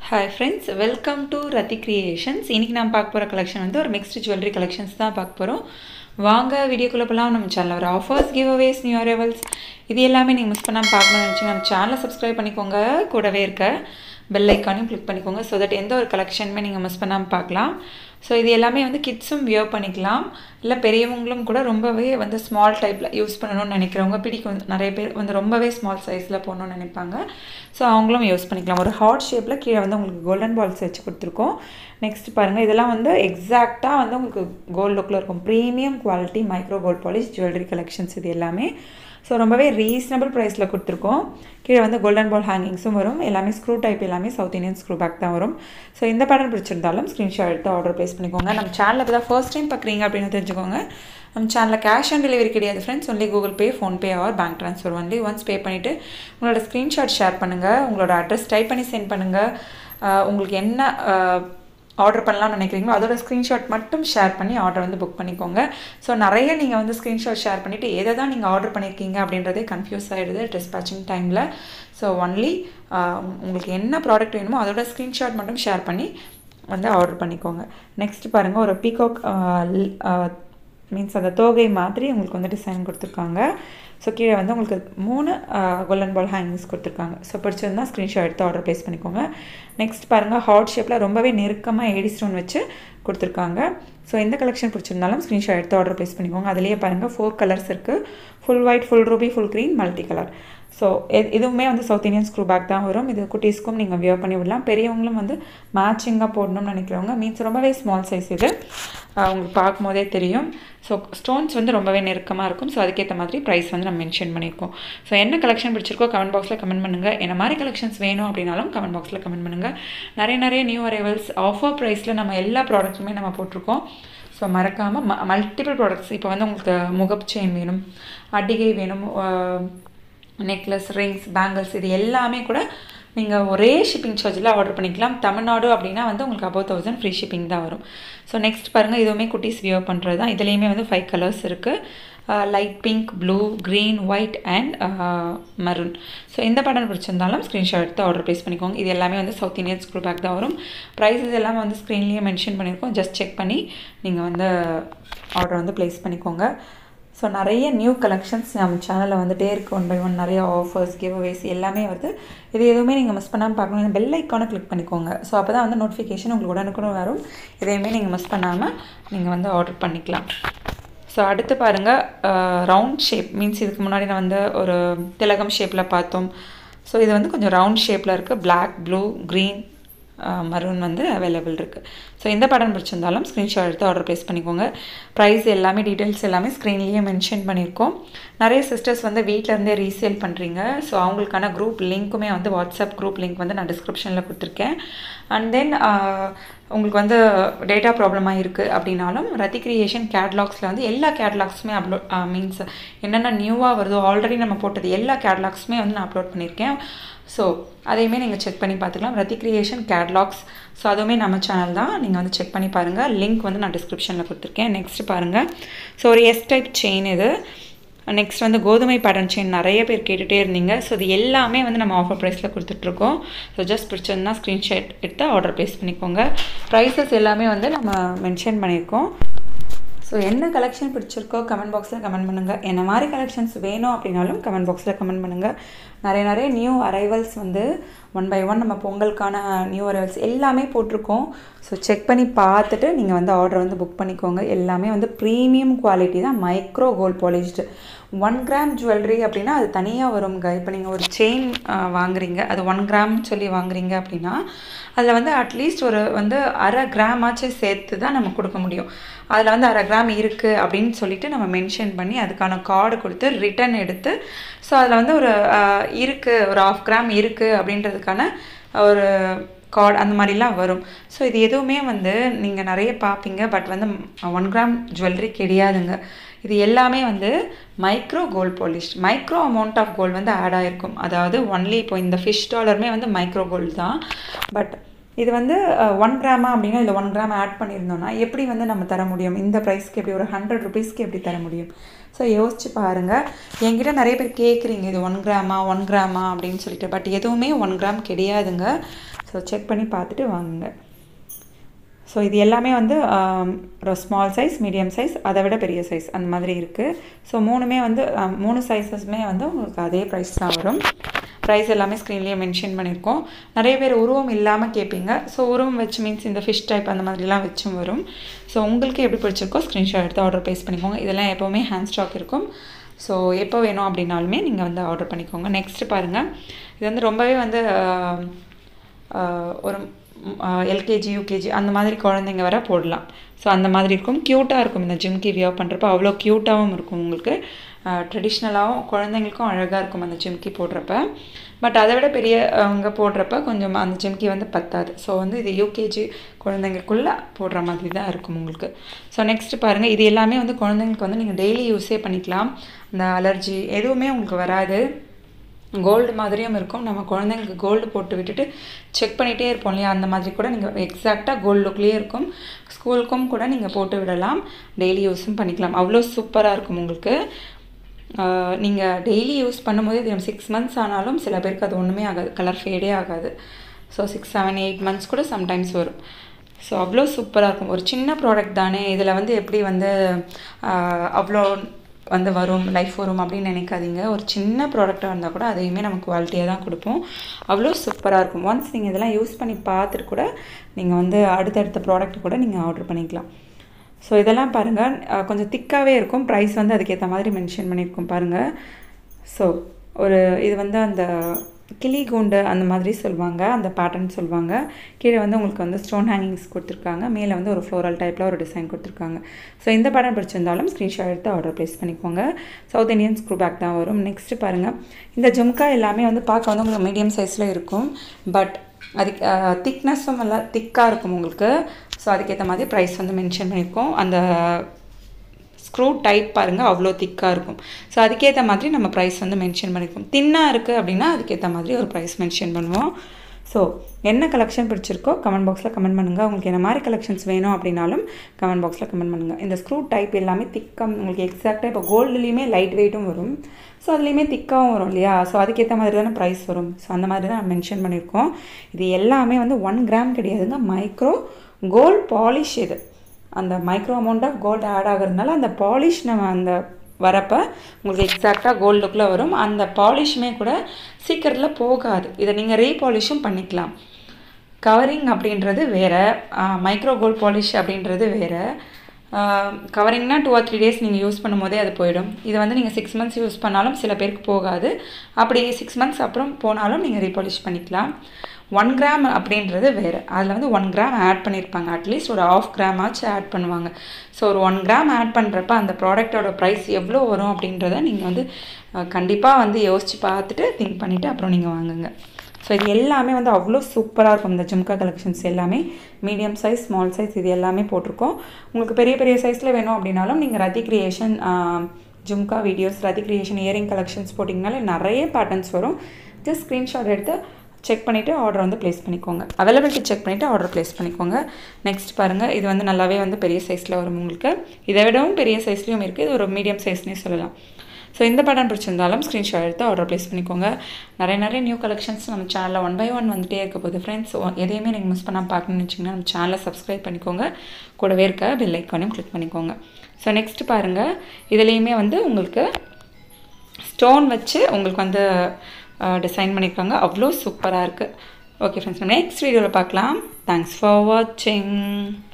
hi friends welcome to Rathi creations இன்றைக்கி நான் பார்க்க போகிற கலெக்ஷன் வந்து ஒரு மிக்ஸ்டு ஜுவல்லரி கலெக்ஷன்ஸ் தான் பார்க்க போகிறோம் வாங்க வீடியோக்குள்ளே போகலாம் நம்ம சேனலில் ஒரு offers giveaways new arrivals இது எல்லாமே நீங்கள் மிஸ் பண்ணாமல் பார்க்கணும்னு நினச்சி நம்ம சேனலை சப்ஸ்கிரைப் பண்ணிக்கோங்க கூடவே இருக்க பெல் ஐக்கானையும் கிளிக் பண்ணிக்கோங்க ஸோ தட் எந்த ஒரு கலெக்ஷனுமே நீங்கள் மிஸ் பண்ணாமல் பார்க்கலாம் ஸோ இது எல்லாமே வந்து கிட்ஸும் வியர் பண்ணிக்கலாம் இல்லை பெரியவங்களும் கூட ரொம்பவே வந்து ஸ்மால் டைப்பில் யூஸ் பண்ணணும்னு நினைக்கிறவங்க பிடிக்கும் நிறைய பேர் வந்து ரொம்பவே ஸ்மால் சைஸில் போகணும்னு நினைப்பாங்க ஸோ அவங்களும் யூஸ் பண்ணிக்கலாம் ஒரு ஹார்ட் ஷேப்பில் கீழே வந்து உங்களுக்கு கோல்டன் பால்ஸ் வச்சு கொடுத்துருக்கோம் நெக்ஸ்ட் பாருங்கள் இதெல்லாம் வந்து எக்ஸாக்டாக வந்து உங்களுக்கு கோல்டு லுக்கில் இருக்கும் premium quality micro gold polish jewellery collections இது எல்லாமே ஸோ ரொம்பவே ரீசனபிள் ப்ரைஸில் கொடுத்துருக்கோம் கீழே வந்து கோல்டன் பால் ஹேங்கிங்ஸும் வரும் எல்லாமே ஸ்க்ரூ டைப் எல்லாமே சவுத் இந்தியன் ஸ்க்ரூ பேக் தான் வரும் ஸோ இந்த பேட்டர்ன் பிடிச்சிருந்தாலும் ஸ்க்ரீன்ஷாட் எடுத்து ஆர்டர் ப்ளேஸ் பண்ணிக்கோங்க நம்ம சேனலில் இப்போ தான் ஃபர்ஸ்ட் டைம் பார்க்குறீங்க அப்படின்னு தெரிஞ்சுக்கோங்க நம்ம சேனலில் கேஷ் ஆன் டெலிவரி கிடையாது friends only Google Pay PhonePe or bank transfer only once pay பண்ணிவிட்டு உங்களோட ஸ்க்ரீன்ஷாட் ஷேர் பண்ணுங்கள் உங்களோட அட்ரஸ் டைப் பண்ணி சென்ட் பண்ணுங்கள் உங்களுக்கு என்ன ஆர்டர் பண்ணலாம்னு நினைக்கிறீங்களோ அதோட ஸ்க்ரீன்ஷாட் மட்டும் ஷேர் பண்ணி ஆர்டர் வந்து புக் பண்ணிக்கோங்க ஸோ நிறைய நீங்கள் வந்து ஸ்க்ரீன்ஷாட் ஷேர் பண்ணிவிட்டு எதை தான் நீங்கள் ஆர்டர் பண்ணியிருக்கீங்க அப்படின்றதே கன்ஃபியூஸ் ஆகிடுது டிஸ்பேச்சிங் டைமில் ஸோ ஒன்லி உங்களுக்கு என்ன ப்ராடக்ட் வேணுமோ அதோட ஸ்க்ரீன்ஷாட் மட்டும் ஷேர் பண்ணி வந்து ஆர்டர் பண்ணிக்கோங்க நெக்ஸ்ட் பாருங்கள் ஒரு பீகாக் மீன்ஸ் அந்த தோகை மாதிரி உங்களுக்கு வந்து டிசைன் கொடுத்துருக்காங்க ஸோ கீழே வந்து உங்களுக்கு மூணு கோல்டன் பால் ஹேங்கிங்ஸ் கொடுத்துருக்காங்க ஸோ பிடிச்சிருந்தா ஸ்க்ரீன்ஷாட் எடுத்து ஆர்டர் ப்ளேஸ் பண்ணிக்கோங்க நெக்ஸ்ட் பாருங்கள் ஹார்ட் ஷேப்பில் ரொம்பவே நெருக்கமாக ஏடி ஸ்டோன் வச்சு கொடுத்துருக்காங்க ஸோ எந்த கலெக்ஷன் பிடிச்சிருந்தாலும் ஸ்க்ரீன்ஷாட் எடுத்து ஆர்டர் ப்ளேஸ் பண்ணிக்கோங்க அதுலேயே பாருங்கள் ஃபோர் கலர்ஸ் இருக்குது full white full ruby full green multi colour so இதுவுமே வந்து சவுத் இந்தியன் ஸ்க்ரூ பேக் தான் வரும் இது குட்டீஸ்க்கும் நீங்கள் வியர் பண்ணி விடலாம் பெரியவங்களும் வந்து மேட்சிங்காக போடணும்னு நினைக்கிறவங்க மீன்ஸ் ரொம்பவே ஸ்மால் சைஸ் இது உங்களுக்கு பார்க்கும்போதே தெரியும் ஸோ ஸ்டோன்ஸ் வந்து ரொம்பவே நெருக்கமாக இருக்கும் ஸோ அதுக்கேற்ற மாதிரி ப்ரைஸ் வந்து நம்ம மென்ஷன் பண்ணியிருக்கோம் ஸோ என்ன கலெக்ஷன் பிடிச்சிருக்கோ கமெண்ட் பாக்ஸில் கமெண்ட் பண்ணுங்கள் என்ன மாதிரி கலெக்ஷன்ஸ் வேணும் அப்படின்னாலும் கமெண்ட் பாக்ஸில் கமெண்ட் பண்ணுங்கள் நிறைய நிறைய நியூ அரைவல்ஸ் ஆஃபர் ப்ரைஸில் நம்ம எல்லா ப்ராடக்ட்டுமே நம்ம போட்டிருக்கோம் ஸோ மறக்காமல் ம மல்டிபிள் ப்ராடக்ட்ஸ் இப்போ வந்து உங்களுக்கு முகப் செயின் வேணும் அடிகை வேணும் நெக்லஸ் ரிங்ஸ் பேங்கிள்ஸ் இது எல்லாமே கூட நீங்கள் ஒரே ஷிப்பிங் சார்ஜில் ஆர்டர் பண்ணிக்கலாம் தமிழ்நாடு அப்படின்னா வந்து உங்களுக்கு அபவ் தௌசண்ட் ஃப்ரீ ஷிப்பிங் தான் வரும் ஸோ நெக்ஸ்ட் பாருங்கள் இதுவுமே குட்டீஸ் வியர் பண்ணுறது தான் இதுலேயுமே வந்து ஃபைவ் கலர்ஸ் இருக்குது light pink blue green white and maroon so எந்த பேட்டர்ன் பிடிச்சிருந்தாலும் ஸ்க்ரீன்ஷாட் எடுத்து ஆர்டர் ப்ளேஸ் பண்ணிக்கோங்க இது எல்லாமே வந்து சவுத் இந்தியன் ஸ்க்ரூ பேக் தான் வரும் ப்ரைஸஸ் எல்லாமே வந்து ஸ்க்ரீன்லேயே மென்ஷன் பண்ணியிருக்கோம் ஜஸ்ட் செக் பண்ணி நீங்கள் வந்து ஆர்டர் வந்து ப்ளேஸ் பண்ணிக்கோங்க ஸோ நிறைய நியூ கலெக்ஷன்ஸ் நம்ம சேனலில் வந்துகிட்டே இருக்குது ஒன் பை ஒன் நிறைய ஆஃபர்ஸ் கிவ் அவேஸ் எல்லாமே வருது இது எதுவுமே நீங்கள் மிஸ் பண்ணாமல் பார்க்கணும் பெல் ஐக்கானை கிளிக் பண்ணிக்கோங்க ஸோ அப்போ தான் வந்து நோட்டிஃபிகேஷன் உங்களுக்கு உடனுக்குடன் வரும் இதையுமே நீங்கள் மிஸ் பண்ணாமல் நீங்கள் வந்து ஆர்டர் பண்ணிக்கலாம் ஸோ அடுத்து பாருங்கள் ரவுண்ட் ஷேப் மீன்ஸ் இதுக்கு முன்னாடி நான் வந்து ஒரு திலகம் ஷேப்பில் பார்த்தோம் ஸோ இது வந்து கொஞ்சம் ரவுண்ட் ஷேப்பில் இருக்குது பிளாக் ப்ளூ க்ரீன் மரூன் வந்து அவைலபிள் இருக்குது ஸோ எந்த படம் பிடிச்சிருந்தாலும் ஸ்க்ரீன்ஷாட் எடுத்து ஆர்டர் ப்ளேஸ் பண்ணிக்கோங்க ப்ரைஸ் எல்லாமே டீட்டெயில்ஸ் எல்லாமே ஸ்க்ரீன்லேயே மென்ஷன் பண்ணியிருக்கோம் நிறைய சிஸ்டர்ஸ் வந்து வீட்டிலேருந்தே ரீசேல் பண்ணுறீங்க ஸோ அவங்களுக்கான குரூப் லிங்க்குமே வந்து வாட்ஸ்அப் குரூப் லிங்க் வந்து நான் டிஸ்கிரிப்ஷனில் கொடுத்துருக்கேன் அண்ட் தென் உங்களுக்கு வந்து டேட்டா ப்ராப்ளமாக இருக்குது அப்படின்னாலும் ரத்தி கிரியேஷன் கேட்லாக்ஸில் வந்து எல்லா கேட்லாக்ஸுமே அப்லோட் மீன்ஸ் என்னென்ன நியூவாக வருதோ ஆல்ரெடி நம்ம போட்டது எல்லா கேட்லாக்ஸுமே வந்து நான் அப்லோட் பண்ணியிருக்கேன் ஸோ அதையுமே நீங்கள் செக் பண்ணி பார்த்துக்கலாம் ரத்தி கிரியேஷன் கேட்லாக்ஸ் ஸோ அதுவுமே நம்ம சேனல் தான் நீங்கள் வந்து செக் பண்ணி பாருங்கள் லிங்க் வந்து நான் டிஸ்கிரிப்ஷனில் கொடுத்துருக்கேன் நெக்ஸ்ட் பாருங்கள் ஸோ ஒரு எஸ் டைப் செயின் இது நெக்ஸ்ட் வந்து கோதுமை பேட்டர்ன் செயின் நிறைய பேர் கேட்டுகிட்டே இருந்தீங்க ஸோ இது எல்லாமே வந்து நம்ம ஆஃபர் ப்ரைஸில் கொடுத்துட்ருக்கோம் ஸோ ஜஸ்ட் பிடிச்சிருந்தா ஸ்க்ரீன்ஷாட் எடுத்து ஆர்டர் ப்ளேஸ் பண்ணிக்கோங்க ப்ரைஸஸ் எல்லாமே வந்து நம்ம மென்ஷன் பண்ணியிருக்கோம் ஸோ என்ன கலெக்ஷன் பிடிச்சிருக்கோ கமெண்ட் பாக்ஸில் கமெண்ட் பண்ணுங்கள் என்ன மாதிரி கலெக்ஷன்ஸ் வேணும் அப்படின்னாலும் கமெண்ட் பாக்ஸில் கமெண்ட் பண்ணுங்கள் நிறைய நிறைய நியூ அரைவல்ஸ் வந்து ஒன் பை ஒன் நம்ம பொங்கலுக்கான நியூ அரைவல்ஸ் எல்லாமே போட்டிருக்கோம் ஸோ செக் பண்ணி பார்த்துட்டு நீங்கள் வந்து ஆர்டர் வந்து புக் பண்ணிக்கோங்க எல்லாமே வந்து ப்ரீமியம் குவாலிட்டி தான் micro gold polished one gram jewellery அப்படின்னா அது தனியாக வருங்க இப்போ நீங்கள் ஒரு செயின் வாங்குறீங்க அது ஒன் கிராம்னு சொல்லி வாங்குறீங்க அப்படின்னா அதில் வந்து அட்லீஸ்ட் ஒரு வந்து அரை கிராமாச்சும் சேர்த்து தான் நம்ம கொடுக்க முடியும் அதில் வந்து அரை கிராம் இருக்குது அப்படின்னு சொல்லிட்டு நம்ம மென்ஷன் பண்ணி அதுக்கான கார்டு கொடுத்து ரிட்டன் எடுத்து ஸோ அதில் வந்து ஒரு இருக்குது ஒரு ஆஃப் கிராம் இருக்குது அப்படின்றதுக்கான ஒரு கார்டு அந்த மாதிரிலாம் வரும் ஸோ இது எதுவுமே வந்து நீங்கள் நிறைய பார்ப்பீங்க பட் வந்து ஒன் கிராம் ஜுவல்லரி கிடையாதுங்க இது எல்லாமே வந்து micro gold polish micro amount of gold வந்து ஆட் ஆகிருக்கும் அதாவது ஒன்லி இப்போ இந்த ஃபிஷ் டாலருமே வந்து மைக்ரோ கோல்டு தான் பட் இது வந்து ஒன் கிராமா அப்படின்னா இதில் ஒன் கிராம் ஆட் பண்ணியிருந்தோம்னா எப்படி வந்து நம்ம தர முடியும் இந்த ப்ரைஸ்க்கு எப்படி ஒரு ஹண்ட்ரட் ருபீஸ்க்கு எப்படி தர முடியும் ஸோ யோசிச்சு பாருங்கள் என்கிட்ட நிறைய பேர் கேட்குறீங்க இது ஒன் கிராமா ஒன் கிராமா அப்படின்னு சொல்லிட்டு பட் எதுவுமே ஒன் கிராம் கிடையாதுங்க ஸோ செக் பண்ணி பார்த்துட்டு வாங்குங்க ஸோ இது எல்லாமே வந்து ஒரு ஸ்மால் சைஸ் மீடியம் சைஸ் அதை விட பெரிய சைஸ் அந்த மாதிரி இருக்குது ஸோ மூணுமே வந்து மூணு சைஸஸுமே வந்து உங்களுக்கு அதே ப்ரைஸ் தான் வரும் ப்ரைஸ் எல்லாமே ஸ்க்ரீன்லேயே மென்ஷன் பண்ணியிருக்கோம் நிறைய பேர் உருவம் இல்லாமல் கேட்பீங்க ஸோ உருவம் வச்சு மீன்ஸ் இந்த ஃபிஷ் டைப் அந்த மாதிரிலாம் வச்சும் வரும் ஸோ உங்களுக்கு எப்படி பிடிச்சிருக்கோ ஸ்க்ரீன்ஷாட் எடுத்து ஆர்டர் ப்ளேஸ் பண்ணிக்கோங்க இதெல்லாம் எப்போவுமே ஹேண்ட் ஸ்டாக் இருக்கும் ஸோ எப்போ வேணும் அப்படின்னாலுமே நீங்கள் வந்து ஆர்டர் பண்ணிக்கோங்க நெக்ஸ்ட்டு பாருங்கள் இது வந்து ரொம்பவே வந்து ஒரு எல்கேஜி யூகேஜி அந்த மாதிரி குழந்தைங்க வர போடலாம் ஸோ அந்த மாதிரி இருக்கும் க்யூட்டாக இருக்கும் இந்த ஜிம்கி வியர் பண்ணுறப்ப அவ்வளோ க்யூட்டாகவும் இருக்கும் உங்களுக்கு ட்ரெடிஷ்னலாகவும் குழந்தைங்களுக்கும் அழகாக இருக்கும் அந்த ஜிம்கி போடுறப்ப பட் அதை விட பெரிய அவங்க போடுறப்ப கொஞ்சம் அந்த ஜிம்கி வந்து பத்தாது ஸோ வந்து இது யூகேஜி குழந்தைங்களுக்குள்ளே போடுற மாதிரி தான் இருக்கும் உங்களுக்கு ஸோ நெக்ஸ்ட் பாருங்கள் இது எல்லாமே வந்து குழந்தைங்களுக்கு வந்து நீங்கள் டெய்லி யூஸே பண்ணிக்கலாம் இந்த அலர்ஜி எதுவுமே உங்களுக்கு வராது கோல்டு மாதிரியும் இருக்கும் நம்ம குழந்தைங்களுக்கு கோல்டு போட்டு விட்டுட்டு செக் பண்ணிகிட்டே இருப்போம் இல்லையா அந்த மாதிரி கூட நீங்கள் எக்ஸாக்டாக கோல்டு லுக்லேயே இருக்கும் ஸ்கூலுக்கும் கூட நீங்கள் போட்டு விடலாம் டெய்லி யூஸும் பண்ணிக்கலாம் அவ்வளோ சூப்பராக இருக்கும் உங்களுக்கு நீங்கள் டெய்லி யூஸ் பண்ணும்போது இது சிக்ஸ் மந்த்ஸ் ஆனாலும் சில பேருக்கு அது ஒன்றுமே ஆகாது கலர் ஃபேடே ஆகாது so six seven eight months கூட சம்டைம்ஸ் வரும் ஸோ அவ்வளோ சூப்பராக இருக்கும் ஒரு சின்ன ப்ராடக்ட் தானே இதில் வந்து எப்படி வந்து அவ்வளோ வந்து வரும் லைஃப் வரும் அப்படின்னு நினைக்காதீங்க ஒரு சின்ன ப்ராடக்டாக இருந்தால் கூட அதையுமே நம்ம குவாலிட்டியாக தான் கொடுப்போம் அவ்வளோ சூப்பராக இருக்கும் ஒன்ஸ் நீங்கள் இதெல்லாம் யூஸ் பண்ணி பார்த்துட்டு கூட நீங்கள் வந்து அடுத்தடுத்த ப்ராடக்ட் கூட நீங்கள் ஆர்டர் பண்ணிக்கலாம் ஸோ இதெல்லாம் பாருங்கள் கொஞ்சம் திக்காகவே இருக்கும் ப்ரைஸ் வந்து அதுக்கேற்ற மாதிரி மென்ஷன் பண்ணியிருக்கோம் பாருங்கள் ஸோ ஒரு இது வந்து அந்த கிளி கூண்டு அந்த மாதிரி சொல்லுவாங்க அந்த பேட்டர்ன் சொல்லுவாங்க கீழே வந்து உங்களுக்கு வந்து ஸ்டோன் ஹேங்கிங்ஸ் கொடுத்துருக்காங்க மேலே வந்து ஒரு ஃப்ளோரல் டைப்பில் ஒரு டிசைன் கொடுத்துருக்காங்க ஸோ இந்த பேட்டர்ன் பிடிச்சிருந்தாலும் ஸ்க்ரீன்ஷாட் எடுத்து ஆர்டர் ப்ளேஸ் பண்ணிக்கோங்க சவுத் இந்தியன் ஸ்க்ரூ பேக் தான் வரும் நெக்ஸ்ட்டு பாருங்கள் இந்த ஜும்கா எல்லாமே வந்து பார்க்க வந்து உங்களுக்கு மீடியம் சைஸில் இருக்கும் பட் அதுக்கு திக்னஸும் எல்லாம் திக்காக இருக்கும் உங்களுக்கு ஸோ அதுக்கேற்ற மாதிரி ப்ரைஸ் வந்து மென்ஷன் பண்ணியிருக்கோம் அந்த ஸ்க்ரூ டைப் பாருங்கள் அவ்வளோ திக்காக இருக்கும் ஸோ அதுக்கேற்ற மாதிரி நம்ம ப்ரைஸ் வந்து மென்ஷன் பண்ணியிருக்கோம் தின்னாக இருக்குது அப்படின்னா அதுக்கேற்ற மாதிரி ஒரு ப்ரைஸ் மென்ஷன் பண்ணுவோம் ஸோ என்ன கலெக்ஷன் பிடிச்சிருக்கோ கமெண்ட் பாக்ஸில் கமெண்ட் பண்ணுங்கள் உங்களுக்கு என்ன மாதிரி கலெக்ஷன்ஸ் வேணும் அப்படின்னாலும் கமெண்ட் பாக்ஸில் கமெண்ட் பண்ணுங்கள் இந்த ஸ்க்ரூ டைப் எல்லாமே திக்கம் உங்களுக்கு எக்ஸாக்டாக இப்போ கோல்டுலேயுமே லைட் வெயிட்டும் வரும் ஸோ அதுலேயுமே திக்காகவும் வரும் இல்லையா ஸோ அதுக்கேற்ற மாதிரி தானே ப்ரைஸ் வரும் ஸோ அந்த மாதிரி தான் மென்ஷன் பண்ணியிருக்கோம் இது எல்லாமே வந்து ஒன் கிராம் கிடையாதுங்க மைக்ரோ கோல்ட் பாலிஷ் இது அந்த micro amount of gold add ஆகிறதுனால அந்த பாலிஷ் நம்ம அந்த வரப்போ உங்களுக்கு எக்ஸாக்டாக கோல்டு லுக்கில் வரும் அந்த பாலிஷுமே கூட சீக்கிரத்தில் போகாது இதை நீங்கள் ரீபாலிஷும் பண்ணிக்கலாம் கவரிங் அப்படின்றது வேறு மைக்ரோ கோல்ட் பாலிஷ் அப்படின்றது வேறு கவரிங்னா டூ ஆர் த்ரீ டேஸ் நீங்கள் யூஸ் பண்ணும்போதே அது போயிடும் இது வந்து நீங்கள் சிக்ஸ் மந்த்ஸ் யூஸ் பண்ணாலும் சில பேருக்கு போகாது அப்படி சிக்ஸ் மந்த்ஸ் அப்புறம் போனாலும் நீங்கள் ரீபாலிஷ் பண்ணிக்கலாம் ஒன் கிராம் அப்படின்றது வேறு அதில் வந்து ஒன் கிராம் ஆட் பண்ணியிருப்பாங்க அட்லீஸ்ட் ஒரு ஆஃப் கிராம் ஆச்சு ஆட் பண்ணுவாங்க ஸோ ஒரு ஒன் கிராம் ஆட் பண்ணுறப்ப அந்த ப்ராடக்டோட ப்ரைஸ் எவ்வளோ வரும் அப்படின்றத நீங்கள் வந்து கண்டிப்பாக வந்து யோசித்து பார்த்துட்டு திங்க் பண்ணிவிட்டு அப்புறம் நீங்கள் வாங்குங்க ஸோ இது எல்லாமே வந்து அவ்வளோ சூப்பராக இருக்கும் இந்த ஜும்கா கலெக்ஷன்ஸ் எல்லாமே மீடியம் சைஸ் ஸ்மால் சைஸ் இது எல்லாமே போட்டிருக்கோம் உங்களுக்கு பெரிய பெரிய சைஸில் வேணும் அப்படின்னாலும் நீங்கள் Rathi creation jhumka videos Rathi creation earring collections போட்டிங்கனாலே நிறைய பேட்டர்ன்ஸ் வரும் ஜஸ்ட் ஸ்க்ரீன்ஷாட் எடுத்து செக் பண்ணிவிட்டு ஆர்டர் வந்து ப்ளேஸ் பண்ணிக்கோங்க அவைலபிலிட்டி செக் பண்ணிவிட்டு ஆர்டர் ப்ளேஸ் பண்ணிக்கோங்க நெக்ஸ்ட் பாருங்கள் இது வந்து நல்லாவே வந்து பெரிய சைஸில் வரும் உங்களுக்கு இதை விடவும் பெரிய சைஸ்லேயும் இருக்குது இது ஒரு மீடியம் சைஸ்னே சொல்லலாம் ஸோ இந்த பேட்டர்ன் பிடிச்சிருந்தாலும் ஸ்க்ரீன்ஷாட் எடுத்து ஆர்டர் ப்ளேஸ் பண்ணிக்கோங்க நிறைய நிறைய நியூ கலெக்ஷன்ஸ் நம்ம சேனலில் ஒன் பை ஒன் வந்துட்டே இருக்க போது ஃப்ரெண்ட்ஸ் எதையுமே நீங்கள் மிஸ் பண்ணாமல் பார்க்கணும்னு வச்சிங்கன்னா நம்ம சேனலை சப்ஸ்கிரைப் பண்ணிக்கோங்க கூடவே இருக்க பெல் ஐக்கானையும் கிளிக் பண்ணிக்கோங்க ஸோ நெக்ஸ்ட் பாருங்கள் இதுலேயுமே வந்து உங்களுக்கு ஸ்டோன் வச்சு உங்களுக்கு வந்து டிசைன் பண்ணியிருக்காங்க அவ்வளோ சூப்பராக இருக்குது ஓகே ஃப்ரெண்ட்ஸ் நெக்ஸ்ட் வீடியோவில் பார்க்கலாம் தேங்க்ஸ் ஃபார் வாட்சிங்